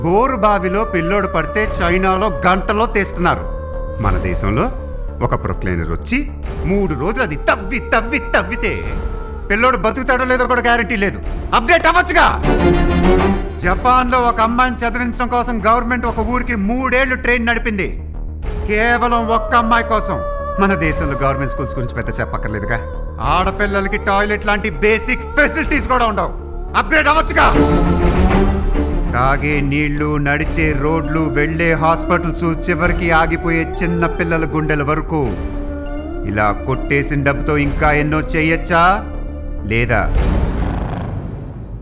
bore బావిలో పిల్లోడు పడితే చైనాలో గంటలో తీస్తున్నారు మన దేశంలో ఒక ప్రొక్లైనర్ వచ్చి మూడు రోజులు అది తవ్వి తవ్వి తవ్వితే పిల్లోడు బతుకుతాడో లేదో కూడా గ్యారంటీ లేదు అప్డేట్ అవ్వచ్చుగా జపాన్లో ఒక అమ్మాయిని చదివించడం కోసం గవర్నమెంట్ ఒక ఊరికి మూడేళ్లు ట్రైన్ నడిపింది కేవలం ఒక్క అమ్మాయి కోసం మన దేశంలో గవర్నమెంట్ స్కూల్స్ గురించి పెద్ద చెప్పక్కర్లేదుగా ఆడపిల్లలకి టాయిలెట్ లాంటి బేసిక్ ఫెసిలిటీస్ కూడా ఉండవు అప్గ్రేడ్ అవ్వచ్చుగా తాగే నీళ్లు నడిచే రోడ్లు వెళ్ళే హాస్పిటల్స్ చివరికి ఆగిపోయే చిన్న పిల్లల గుండెల వరకు ఇలా కొట్టేసిన డబ్బుతో ఇంకా ఎన్నో చేయొచ్చా లేదా